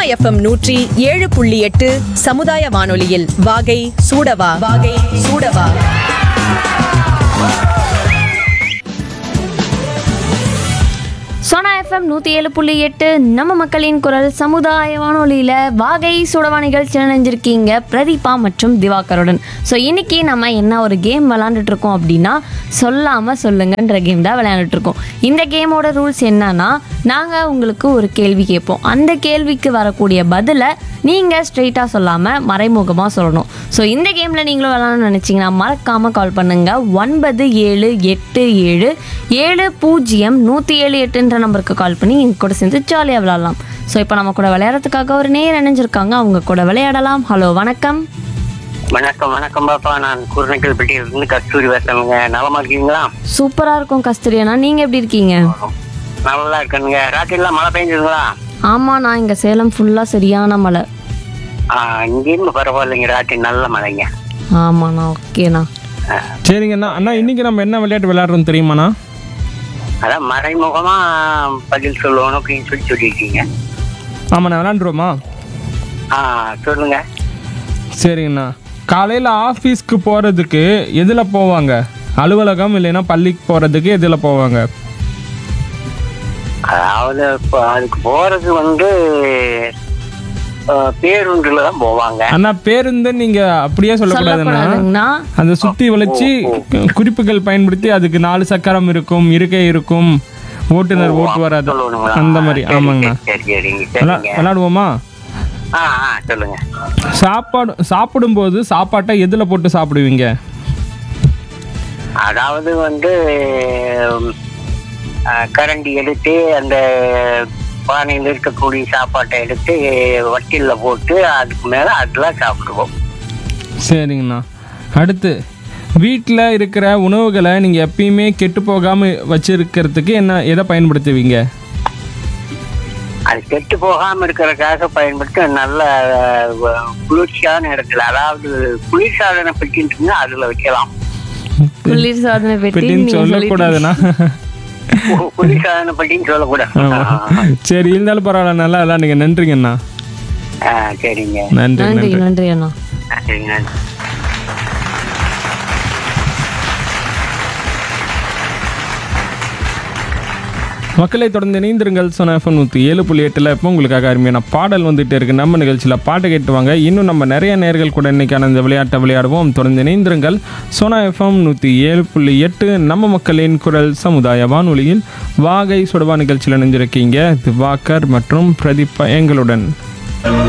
FM நூற்றி ஏழு புள்ளி எட்டு சமுதாய வானொலியில் வாகை சூடவா வாகை சூடவா சோனா எஃப்எம் நூற்றி ஏழு புள்ளி எட்டு நம்ம மக்களின் குரல் சமுதாய வானொலியில் வாகை சுடவா நிகழ்ச்சி நினைஞ்சிருக்கீங்க பிரதீபா மற்றும் திவாகருடன் ஸோ இன்னைக்கு நம்ம என்ன ஒரு கேம் விளாண்டுட்டு இருக்கோம் அப்படின்னா சொல்லாமல் சொல்லுங்கன்ற கேம் தான் விளையாண்டுட்டு இருக்கோம் இந்த கேமோட ரூல்ஸ் என்னன்னா நாங்கள் உங்களுக்கு ஒரு கேள்வி கேட்போம் அந்த கேள்விக்கு வரக்கூடிய பதிலை நீங்கள் ஸ்ட்ரெயிட்டாக சொல்லாமல் மறைமுகமாக சொல்லணும் ஸோ இந்த கேமில் நீங்களும் விளாடணும்னு நினச்சிங்கன்னா மறக்காமல் கால் பண்ணுங்கள் ஒன்பது ஏழு எட்டு ஏழு ஏழு பூஜ்ஜியம் நூற்றி ஏழு எட்டுன்ற நம்பருக்கு கால் பண்ணி எங்க கூட சேர்ந்து ஜாலியாக விளாட்லாம் ஸோ இப்போ நம்ம கூட விளையாடுறதுக்காக ஒரு நேர் இணைஞ்சிருக்காங்க அவங்க கூட விளையாடலாம் ஹலோ வணக்கம் வணக்கம் வணக்கம் பாப்பா நான் குருநக்கல் பெட்டியிலிருந்து கஸ்தூரி பேசுறேங்க நலமா இருக்கீங்களா சூப்பராக இருக்கும் கஸ்தூரியனா நீங்கள் எப்படி இருக்கீங்க நல்லா இருக்கணுங்க ராத்திரிலாம் மழை பெஞ்சதுங்களா ஆமாம் நான் இங்கே சேலம் ஃபுல்லாக சரியான மழை ஆ, இங்கேயும் பரவாயில்லைங்க ராத்திரி நல்ல மழைங்க ஆமாண்ணா ஓகேண்ணா சரிங்கண்ணா அண்ணா இன்னைக்கு நம்ம என்ன விளையாட்டு விளையாடுறோம் தெரியுமாண்ணா அதான் மறைமுகமா பதில் சொல்லணும் அப்படின்னு சொல்லி சொல்லியிருக்கீங்க ஆமாண்ணா விளையாண்டுருவோமா ஆ சொல்லுங்க சரிங்கண்ணா காலையில் ஆஃபீஸ்க்கு போகிறதுக்கு எதில் போவாங்க அலுவலகம் இல்லைன்னா பள்ளிக்கு போகிறதுக்கு எதில் போவாங்க அதாவது இப்போ அதுக்கு போறது வந்து ஆ, பேருந்துல தான் போவாங்க அண்ணா பேருந்து நீங்கள் அப்படியே சொல்லக்கூடாதுண்ணா சொல்லக்கூடாதுங்கண்ணா அதை சுற்றி வளைச்சி குறிப்புகள் பயன்படுத்தி அதுக்கு நாலு சக்கரம் இருக்கும் இருக்கை இருக்கும் ஓட்டுநர் ஓட்டுவார் அது சொல்லணுங்களா அந்த மாதிரி சரி, ஆமாங்கண்ணா சரி சரிங்க விளா- சரிங்க விளையாடுவோமா ஆ ஆ சொல்லுங்க சாப்பாடு சாப்பிடும்போது சாப்பாட்டை எதில் போட்டு சாப்பிடுவீங்க அதாவது வந்து உம், அஹ், கரண்டி எடுத்து அந்த பானையில் இருக்கக்கூடிய சாப்பாட்டை எடுத்து வட்டில்ல போட்டு அதுக்கு மேல அதெல்லாம் சாப்பிடுவோம் சரிங்கண்ணா அடுத்து வீட்டில் இருக்கிற உணவுகளை நீங்கள் எப்பயுமே கெட்டு போகாமல் வச்சிருக்கிறதுக்கு என்ன எதை பயன்படுத்துவீங்க அது கெட்டு போகாம இருக்கிறதுக்காக பயன்படுத்தி நல்ல அஹ், குளிர்ச்சியான இடத்துல அதாவது குளிர்சாதன பெட்டின்னு அதுல வைக்கலாம் குளிர் சாதனை பெட்டி பெட்டின்னு நீங்கள் சொல்லிட்டு சொல்லக்கூடாதுண்ணா கு- குளிர்சாதன பெட்டின்னு சொல்லக்கூடாது ஆமாம் சரி இருந்தாலும் பரவாயில்ல நல்லா விளாண்டுங்க நன்றிங்கண்ணா ஆ, சரிங்க நன்றி நன்றி நன்றி நன்றி அண்ணா சரிங்க நன்றி மக்களை தொடர்ந்து இணைந்திருங்கள் சொன்ன எஃப்எம் நூற்றி ஏழு புள்ளி எட்டில் இப்போ உங்களுக்காக அருமையான பாடல் வந்துட்டு இருக்கு நம்ம நிகழ்ச்சியில் பாட்டு கேட்டுவாங்க இன்னும் நம்ம நிறைய நேர்கள் கூட இன்னைக்கான இந்த விளையாட்டை விளையாடுவோம் தொடர்ந்து இணைந்திருங்கள் சோனா எஃப்எம் நூற்றி ஏழு புள்ளி எட்டு நம்ம மக்களின் குரல் சமுதாய வானொலியில் வாகை சுடவா நிகழ்ச்சியில் இணைஞ்சிருக்கீங்க திவாகர் மற்றும் பிரதீப் எங்களுடன்